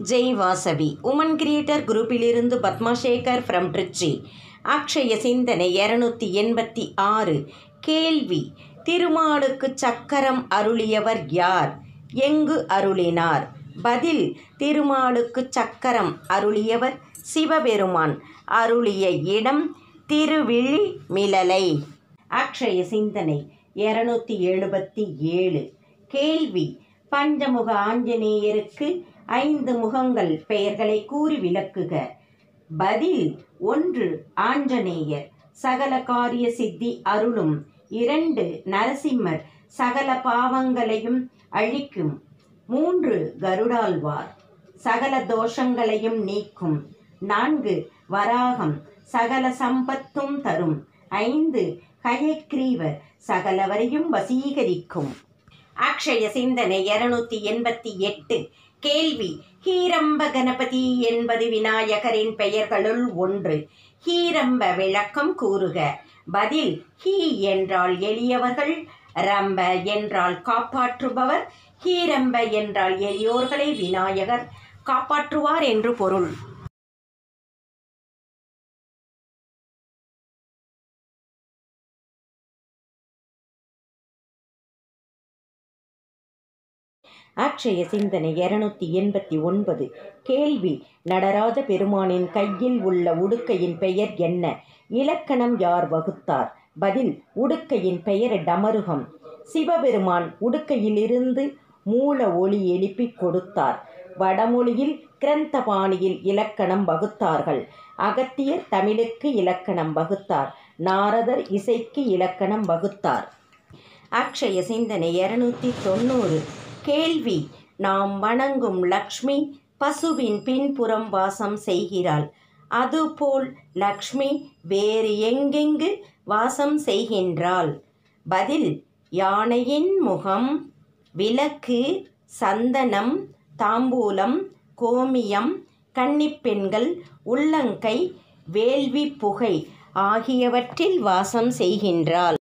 Jai Vasavi women creator குரூப்பிலிருந்து Padmasekar from Trichy அக்ஷய சிந்தனை இரநூத்தி எண்பத்தி ஆறு கேள்வி திருமாலுக்கு சக்கரம் அருளியவர் யார் எங்கு அருளினார் பதில் திருமாலுக்கு சக்கரம் அருளியவர் சிவபெருமான் அருளிய இடம் திருவிழி மிளலை அக்ஷய சிந்தனை இருநூத்தி எழுபத்தி ஏழு கேள்வி பஞ்சமுக ஆஞ்சநேயருக்கு ஐந்து முகங்கள் பெயர்களை கூறி விளக்குக பதில் ஒன்று ஆஞ்சநேயர் சகல காரிய சித்தி அருளும் இரண்டு நரசிம்மர் சகல பாவங்களையும் அழிக்கும் மூன்று கருடாழ்வார் சகல தோஷங்களையும் நீக்கும் நான்கு வராகம் சகல சம்பத்தும் தரும் ஐந்து கயக்ரீவர் சகலவரையும் வசீகரிக்கும் அக்ஷய சிந்தனை இருநூத்தி எண்பத்தி எட்டு கேள்வி ஹீரம்ப கணபதி என்பது விநாயகரின் பெயர்களுள் ஒன்று ஹீரம்ப விளக்கம் கூறுக பதில் ஹீ என்றால் எளியவர்கள் ரம்ப என்றால் காப்பாற்றுபவர் ஹீரம்ப என்றால் எளியோர்களை விநாயகர் காப்பாற்றுவார் என்று பொருள் அக்ஷய சிந்தனை இருநூத்தி எண்பத்தி ஒன்பது கேள்வி நடராஜ பெருமானின் கையில் உள்ள உடுக்கையின் பெயர் என்ன இலக்கணம் யார் வகுத்தார் பதில் உடுக்கையின் பெயர் டமருகம் சிவபெருமான் உடுக்கையிலிருந்து மூல ஒளி எழுப்பி கொடுத்தார் வடமொழியில் கிரந்த பாணியில் இலக்கணம் வகுத்தார்கள் அகத்தியர் தமிழுக்கு இலக்கணம் வகுத்தார் நாரதர் இசைக்கு இலக்கணம் வகுத்தார் அக்ஷய சிந்தனை இருநூத்தி தொண்ணூறு கேள்வி நாம் வணங்கும் லக்ஷ்மி பசுவின் பின்புறம் வாசம் செய்கிறாள் அதுபோல் லக்ஷ்மி வேறு எங்கெங்கு வாசம் செய்கின்றாள் பதில் யானையின் முகம் விளக்கு சந்தனம் தாம்பூலம் கோமியம் கன்னிப்பெண்கள் உள்ளங்கை வேள்வி புகை ஆகியவற்றில் வாசம் செய்கின்றாள்